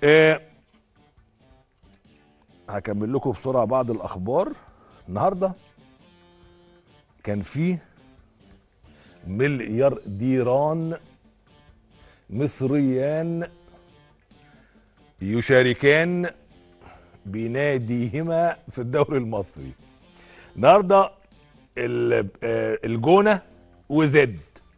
آه هكمل لكم بسرعه بعض الاخبار النهارده كان في مليارديران مصريان يشاركان بناديهما في الدوري المصري النهارده ال- آه، الجونه وزد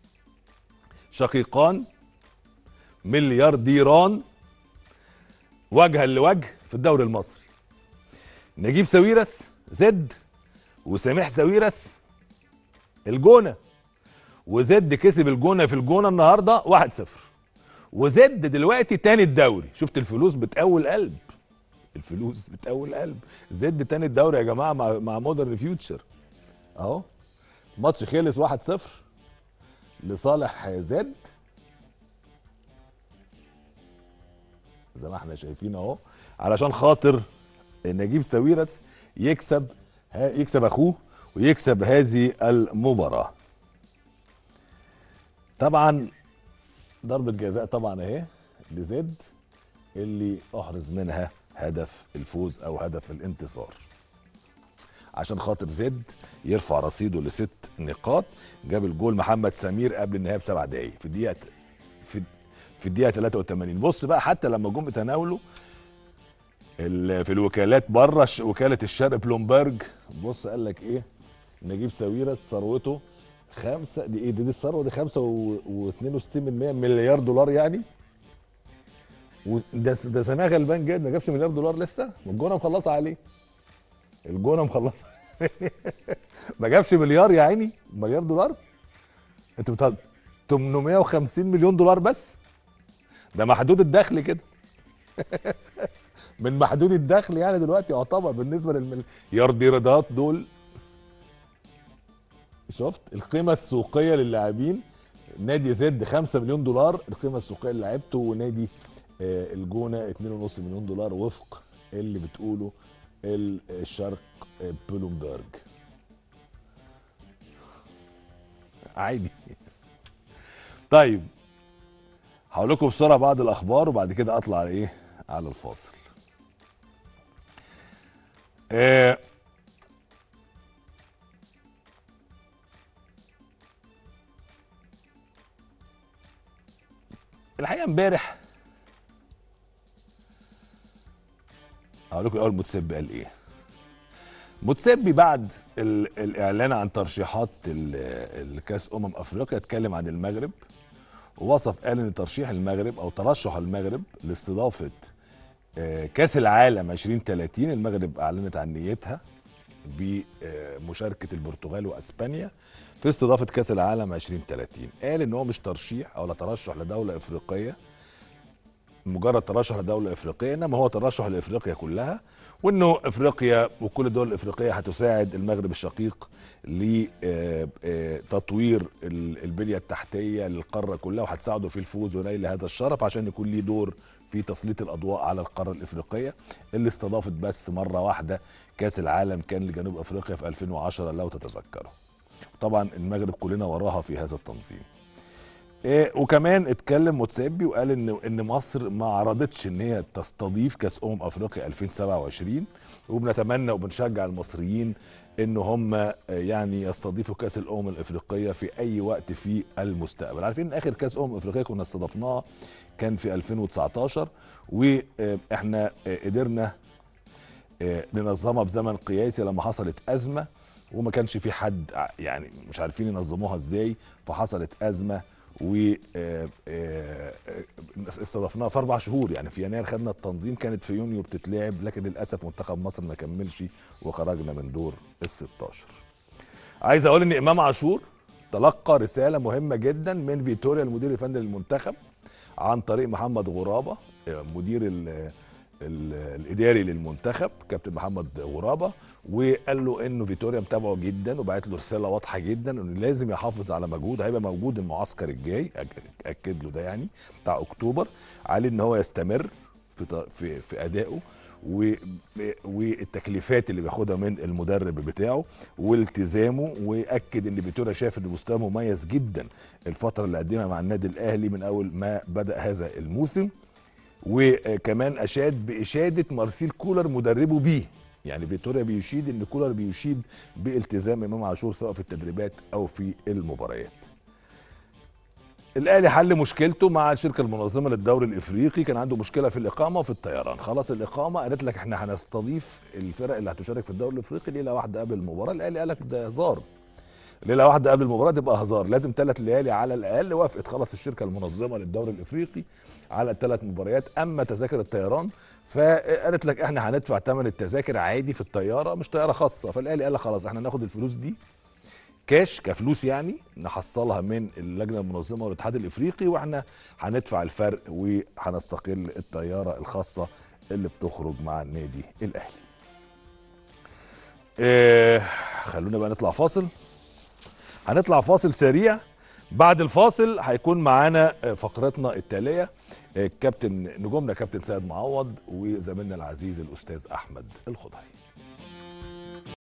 شقيقان مليارديران وجها لوجه في الدوري المصري نجيب ساويرس زد وسميح ساويرس الجونه وزد كسب الجونه في الجونه النهارده 1-0 وزد دلوقتي تاني الدوري شفت الفلوس بتقوي القلب الفلوس بتقوي القلب زد تاني الدوري يا جماعه مع مع مودرن فيوتشر اهو الماتش خلص 1-0 لصالح زد زي ما احنا شايفين اهو علشان خاطر نجيب ساويرس يكسب ها- يكسب اخوه ويكسب هذه المباراه طبعا ضربة جزاء طبعا اهي لزد اللي احرز منها هدف الفوز او هدف الانتصار عشان خاطر زد يرفع رصيده لست نقاط جاب الجول محمد سمير قبل النهايه بسبع دقايق في الدقيقه في في الدقيقه 83 بص بقى حتى لما جم تناولوا ال- في الوكالات بره الش- وكاله الشرق بلومبرج بص قال لك ايه نجيب ساويرس ثروته خمسة دي ايه دي, دي الثروه دي خمسة و, و 62 من 100 مليار دولار يعني و- ده ده سماع غلبان جدا ما جابش مليار دولار لسه والجونه مخلصه عليه الجونه مخلصه ما جابش مليار يا عيني مليار دولار انت بتهزر 850 مليون دولار بس ده محدود الدخل كده من محدود الدخل يعني دلوقتي يعتبر بالنسبه للمليارديرات دول شفت القيمه السوقيه للاعبين نادي زد 5 مليون دولار القيمه السوقيه للاعيبته ونادي آه، الجونه 2.5 مليون دولار وفق اللي بتقوله ال- الشرق آه، بلومبرج عادي طيب هقول لكم بسرعه بعض الاخبار وبعد كده اطلع على ايه على الفاصل آه الحقيقه امبارح هقول لكم الاول متسبي قال ايه متسبي بعد ال- الاعلان عن ترشيحات ال- الكاس امم افريقيا اتكلم عن المغرب ووصف قال ان ترشيح المغرب او ترشح المغرب لاستضافه آه، كاس العالم 2030 المغرب اعلنت عن نيتها بمشاركه البرتغال واسبانيا في استضافه كاس العالم 2030 قال ان هو مش ترشيح او لا ترشح لدوله افريقيه مجرد ترشح لدوله افريقيه انما هو ترشح لافريقيا كلها وانه افريقيا وكل الدول الافريقيه هتساعد المغرب الشقيق لتطوير البنيه التحتيه للقاره كلها وهتساعده في الفوز ونيل هذا الشرف عشان يكون ليه دور في تسليط الاضواء على القاره الافريقيه اللي استضافت بس مره واحده كاس العالم كان لجنوب افريقيا في 2010 لو تتذكروا طبعا المغرب كلنا وراها في هذا التنظيم إيه وكمان اتكلم متسابي وقال ان ان مصر ما عرضتش ان هي تستضيف كاس امم افريقيا 2027 وبنتمنى وبنشجع المصريين ان هم آه، يعني يستضيفوا كاس الامم الافريقيه في اي وقت في المستقبل عارفين ان اخر كاس امم افريقيا كنا استضفناها كان في 2019 واحنا آه، قدرنا آه، ننظمها في زمن قياسي لما حصلت ازمه وما كانش في حد ع- يعني مش عارفين ينظموها ازاي فحصلت ازمه و آه، آه، آه، استضفناها في اربع شهور يعني في يناير خدنا التنظيم كانت في يونيو بتتلعب لكن للاسف منتخب مصر ما كملش وخرجنا من دور ال 16 عايز اقول ان امام عاشور تلقى رساله مهمه جدا من فيتوريا المدير الفني للمنتخب عن طريق محمد غرابه آه، مدير ال ال الاداري للمنتخب كابتن محمد غرابه وقال له انه فيتوريا متابعه جدا وبعت له رساله واضحه جدا انه لازم يحافظ على مجهود هيبقى موجود المعسكر الجاي أك- اكد له ده يعني بتاع اكتوبر عليه ان هو يستمر في ط- في في ادائه و- والتكليفات اللي بياخدها من المدرب بتاعه والتزامه واكد ان فيتوريا شايف ان مستواه مميز جدا الفتره اللي قدمها مع النادي الاهلي من اول ما بدا هذا الموسم وكمان اشاد باشاده مارسيل كولر مدربه بيه يعني فيتوريا بيشيد ان كولر بيشيد بالتزام امام عاشور سواء في التدريبات او في المباريات الاهلي حل مشكلته مع الشركه المنظمه للدوري الافريقي كان عنده مشكله في الاقامه وفي الطيران خلاص الاقامه قالت لك احنا هنستضيف الفرق اللي هتشارك في الدوري الافريقي ليله واحده قبل المباراه الاهلي قال لك ده هزار ليله واحده قبل المباراه تبقى هزار لازم ثلاث ليالي على الاقل وافقت خلاص الشركه المنظمه للدوري الافريقي على الثلاث مباريات اما تذاكر الطيران فقالت لك احنا هندفع ثمن التذاكر عادي في الطياره مش طياره خاصه فالاهلي قال لك خلاص احنا ناخد الفلوس دي كاش كفلوس يعني نحصلها من اللجنه المنظمه والاتحاد الافريقي واحنا هندفع الفرق وهنستقل الطياره الخاصه اللي بتخرج مع النادي الاهلي. إيه خلونا بقى نطلع فاصل. هنطلع فاصل سريع بعد الفاصل هيكون معانا فقرتنا التاليه كابتن نجومنا كابتن سيد معوض وزميلنا العزيز الاستاذ احمد الخضري.